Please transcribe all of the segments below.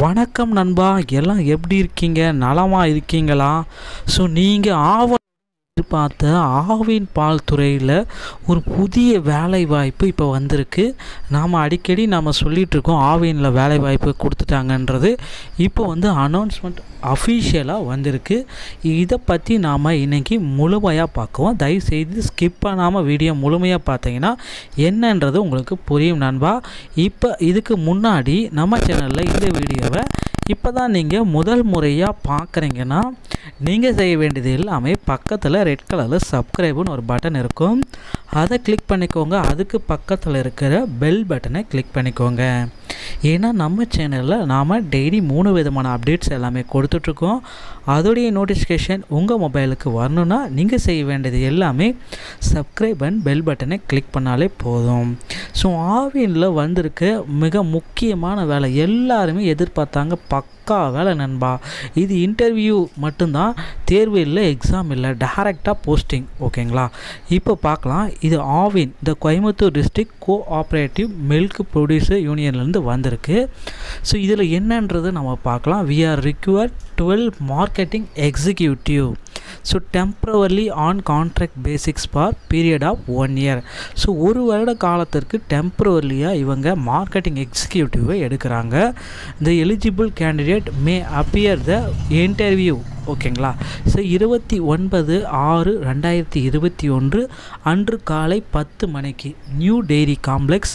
வணக்கம் நண்பா எல்லாம் எப்படி இருக்கீங்க நலமாக இருக்கீங்களா ஸோ நீங்கள் ஆவ எதிர்பார்த்த ஆவின் பால் துறையில் ஒரு புதிய வேலை வாய்ப்பு இப்போ வந்திருக்கு நாம் அடிக்கடி நாம் சொல்லிகிட்டு இருக்கோம் ஆவினில் வேலை வாய்ப்பு கொடுத்துட்டாங்கன்றது இப்போ வந்து அனௌன்ஸ்மெண்ட் அஃபிஷியலாக வந்திருக்கு இதை பற்றி நாம் இன்றைக்கி முழுமையாக பார்க்குவோம் தயவுசெய்து ஸ்கிப் பண்ணாமல் வீடியோ முழுமையாக பார்த்தீங்கன்னா என்னன்றது உங்களுக்கு புரியும் நண்பா இப்போ இதுக்கு முன்னாடி நம்ம சேனலில் இந்த வீடியோவை இப்போ தான் நீங்கள் முதல் முறையாக பார்க்குறீங்கன்னா நீங்கள் செய்ய வேண்டியது எல்லாமே பக்கத்தில் ரெட் கலரில் சப்ஸ்கிரைப்னு ஒரு பட்டன் இருக்கும் அதை கிளிக் பண்ணிக்கோங்க அதுக்கு பக்கத்தில் இருக்கிற பெல் பட்டனை கிளிக் பண்ணிக்கோங்க ஏன்னா நம்ம சேனலில் நாம் டெய்லி மூணு விதமான அப்டேட்ஸ் எல்லாமே கொடுத்துட்ருக்கோம் அதோடைய நோட்டிஃபிகேஷன் உங்கள் மொபைலுக்கு வரணுன்னா நீங்கள் செய்ய வேண்டியது எல்லாமே சப்ஸ்கிரைப் அண்ட் பெல் பட்டனை கிளிக் பண்ணாலே போதும் ஸோ ஆவினில் வந்திருக்க மிக முக்கியமான வேலை எல்லாருமே எதிர்பார்த்தாங்க பக்கா வேலை நண்பா இது இன்டர்வியூ மட்டும்தான் தேர்வு இல்லை எக்ஸாம் இல்லை டேரெக்டாக போஸ்டிங் ஓகேங்களா இப்போ பார்க்கலாம் இது ஆவின் இந்த Coimbatore district cooperative milk producer யூனியன்லேருந்து வந்திருக்கு ஸோ இதில் என்னன்றது நம்ம பார்க்கலாம் we are required twelve marketing executive so temporarily on contract basics for period of one year so ஒரு வருட காலத்திற்கு டெம்ப்ரவர்லியாக இவங்க மார்க்கெட்டிங் எக்ஸிக்யூட்டிவை எடுக்கிறாங்க the eligible candidate may appear the interview ஓகேங்களா ஸோ இருபத்தி ஒன்பது ஆறு ரெண்டாயிரத்தி இருபத்தி ஒன்று அன்று காலை பத்து மணிக்கு new dairy complex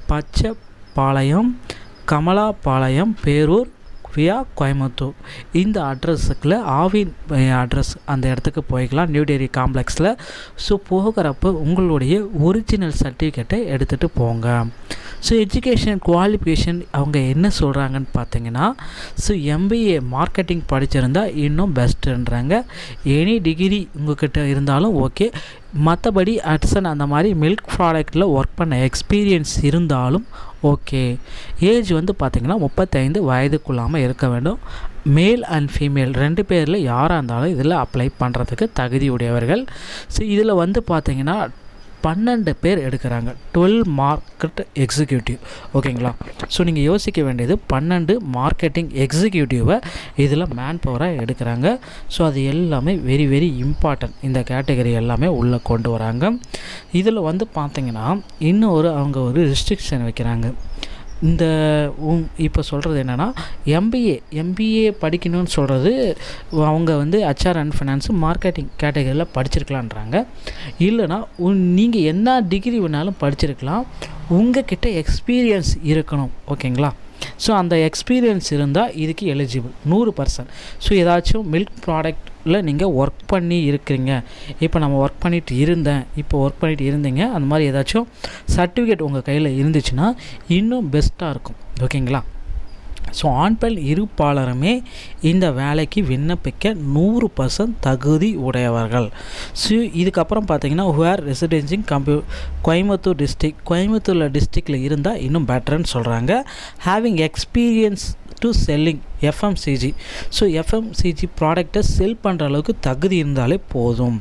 Pachapalayam Kamalapalayam Perur via Coimbatore இந்த அட்ரஸுக்குள்ள ஆவின் அட்ரஸ் அந்த இடத்துக்கு போய்க்கலாம் நியூ டெய்ரி காம்ப்ளெக்ஸில் ஸோ போகிறப்ப உங்களுடைய ஒரிஜினல் சர்டிஃபிகேட்டை எடுத்துகிட்டு போங்க ஸோ எஜுகேஷன் குவாலிஃபிகேஷன் அவங்க என்ன சொல்கிறாங்கன்னு பார்த்தீங்கன்னா ஸோ எம்பிஏ மார்க்கெட்டிங் படிச்சிருந்தா இன்னும் பெஸ்ட்டுன்றாங்க எனி டிகிரி உங்ககிட்ட இருந்தாலும் ஓகே மற்றபடி அட்சன் அந்த மாதிரி மில்க் ப்ராடக்ட்டில் ஒர்க் பண்ண எக்ஸ்பீரியன்ஸ் இருந்தாலும் ஓகே ஏஜ் வந்து பார்த்திங்கன்னா முப்பத்தைந்து வயதுக்குள்ளாமல் இருக்க வேண்டும் மேல் அண்ட் ஃபீமேல் ரெண்டு பேரில் யாராக இருந்தாலும் இதில் அப்ளை பண்ணுறதுக்கு தகுதி உடையவர்கள் ஸோ இதில் வந்து பார்த்திங்கன்னா பன்னெண்டு பேர் எடுக்கிறாங்க டுவெல் மார்க்கெட் எக்ஸிக்யூட்டிவ் ஓகேங்களா ஸோ நீங்கள் யோசிக்க வேண்டியது பன்னெண்டு மார்க்கெட்டிங் எக்ஸிக்யூட்டிவை இதில் மேன் பவராக எடுக்கிறாங்க ஸோ அது எல்லாமே வெரி வெரி இம்பார்ட்டன்ட் இந்த கேட்டகரி எல்லாமே உள்ளே கொண்டு வராங்க இதில் வந்து பார்த்திங்கன்னா இன்னும் ஒரு அவங்க ஒரு ரெஸ்ட்ரிக்ஷன் வைக்கிறாங்க இந்த இப்போ சொல்கிறது என்னென்னா எம்பிஏ எம்பிஏ படிக்கணும்னு சொல்கிறது அவங்க வந்து ஹச்ஆர் அண்ட் ஃபினான்ஸ் மார்க்கெட்டிங் கேட்டகரியில் படிச்சிருக்கலான்றாங்க இல்லைனா நீங்கள் என்ன டிகிரி வேணாலும் படிச்சிருக்கலாம் உங்கள் கிட்ட எக்ஸ்பீரியன்ஸ் இருக்கணும் ஓகேங்களா ஸோ அந்த எக்ஸ்பீரியன்ஸ் இருந்தால் இதுக்கு எலிஜிபிள் நூறு பர்சன்ட் ஸோ ஏதாச்சும் மில்க் ப்ராடக்ட்டில் நீங்கள் ஒர்க் பண்ணி இருக்கிறீங்க இப்போ நம்ம ஒர்க் பண்ணிட்டு இருந்தேன் இப்போ ஒர்க் பண்ணிட்டு இருந்தீங்க அந்த மாதிரி ஏதாச்சும் சர்டிஃபிகேட் உங்கள் கையில் இருந்துச்சுன்னா இன்னும் பெஸ்ட்டாக இருக்கும் ஓகேங்களா ஸோ ஆண் பெண் இருப்பாளருமே இந்த வேலைக்கு விண்ணப்பிக்க நூறு பர்சன்ட் தகுதி உடையவர்கள் ஸோ இதுக்கப்புறம் பார்த்தீங்கன்னா ஹுஆர் ரெசிடென்சிங் கம்ப்யூ கோயம்புத்தூர் டிஸ்ட்ரிக் கோயம்புத்தூரில் டிஸ்ட்ரிக்டில் இருந்தால் இன்னும் பெட்டர்னு சொல்கிறாங்க having experience to selling FMCG so FMCG ப்ராடக்டை செல் பண்ணுற அளவுக்கு தகுதி இருந்தாலே போதும்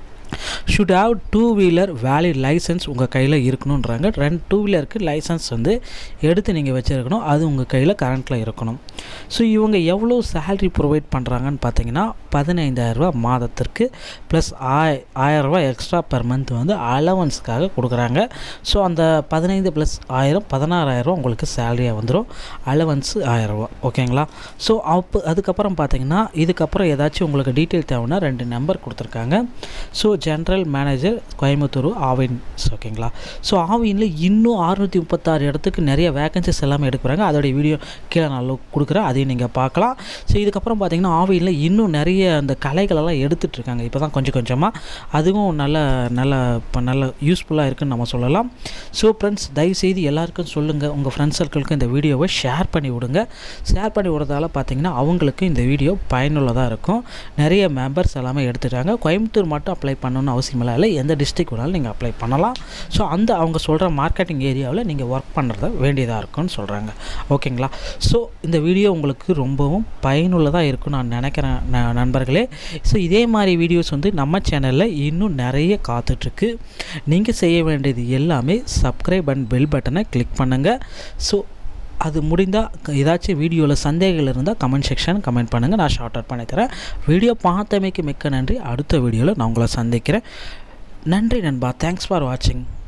should have two wheeler valid licence உங்கள் கையில் இருக்கணுன்றாங்க ரெண்டு டூ வீலருக்கு லைசன்ஸ் வந்து எடுத்து நீங்கள் வச்சுருக்கணும் அது உங்கள் கையில் கரண்ட்டில் இருக்கணும் ஸோ இவங்க எவ்வளோ சேல்ரி ப்ரொவைட் பண்ணுறாங்கன்னு பார்த்தீங்கன்னா பதினைந்தாயிரரூபா மாதத்திற்கு ப்ளஸ் ஆய் ஆயிரரூபா எக்ஸ்ட்ரா பெர் மந்த் வந்து அலவன்ஸ்க்காக கொடுக்குறாங்க ஸோ அந்த பதினைந்து ப்ளஸ் ஆயிரம் பதினாறாயிரரூவா உங்களுக்கு சேலரியாக வந்துடும் அலவன்ஸு ஆயிரரூவா ஓகேங்களா ஸோ அப்போ அதுக்கப்புறம் பார்த்தீங்கன்னா இதுக்கப்புறம் ஏதாச்சும் உங்களுக்கு டீட்டெயில் தேவைன்னா ரெண்டு நம்பர் கொடுத்துருக்காங்க ஸோ ஜென்ரல் மேனேஜர் கோயம்புத்தூர் ஆவின்ஸ் ஓகேங்களா ஸோ ஆவினில் இன்னும் அறுநூற்றி முப்பத்தாறு இடத்துக்கு நிறைய வேகன்சிஸ் எல்லாமே எடுக்கிறாங்க அதோடைய வீடியோ கீழே நான் கொடுக்குறேன் அதையும் நீங்கள் பார்க்கலாம் ஸோ இதுக்கப்புறம் பார்த்தீங்கன்னா ஆவினில் இன்னும் நிறைய அந்த கலைகளெல்லாம் எடுத்துகிட்ருக்காங்க இப்போ தான் கொஞ்சம் கொஞ்சமாக அதுவும் நல்ல நல்ல இப்போ நல்ல யூஸ்ஃபுல்லாக இருக்குன்னு நம்ம சொல்லலாம் ஸோ ஃப்ரெண்ட்ஸ் தயவுசெய்து எல்லாருக்கும் சொல்லுங்கள் உங்கள் ஃப்ரெண்ட்ஸ் சர்க்கிளுக்கு இந்த வீடியோவை ஷேர் பண்ணி விடுங்க ஷேர் பண்ணி விடுறதால பார்த்தீங்கன்னா அவங்களுக்கு இந்த வீடியோ பயனுள்ளதாக இருக்கும் நிறைய மெம்பர்ஸ் எல்லாமே எடுத்துட்டாங்க கோயம்புத்தூர் மட்டும் அப்ளை பண்ணணும்னு அவசியமில்லை இல்லை எந்த டிஸ்ட்ரிக் வேணாலும் நீங்கள் அப்ளை பண்ணலாம் ஸோ அந்த அவங்க சொல்கிற மார்க்கெட்டிங் ஏரியாவில் நீங்கள் ஒர்க் பண்ணுறத வேண்டியதாக இருக்கும்னு சொல்கிறாங்க ஓகேங்களா ஸோ இந்த வீடியோ உங்களுக்கு ரொம்பவும் பயனுள்ளதாக இருக்கும்னு நான் நினைக்கிறேன் ந- நண்பர்களே ஸோ இதே மாதிரி வீடியோஸ் வந்து நம்ம சேனலில் இன்னும் நிறைய காத்துட்ருக்கு நீங்கள் செய்ய வேண்டியது எல்லாமே சப்ஸ்கிரைப் அண்ட் பெல் பட்டனை கிளிக் பண்ணுங்கள் ஸோ அது முடிந்தால் ஏதாச்சும் வீடியோவில் சந்தேகங்கள் இருந்தால் கமெண்ட் செக்ஷன் கமெண்ட் பண்ணுங்கள் நான் ஷார்ட் அவுட் பண்ணி தரேன் வீடியோ பார்த்தமைக்கு மிக்க நன்றி அடுத்த வீடியோவில் நான் உங்களை சந்திக்கிறேன் நன்றி நண்பா தேங்க்ஸ் ஃபார் வாட்சிங்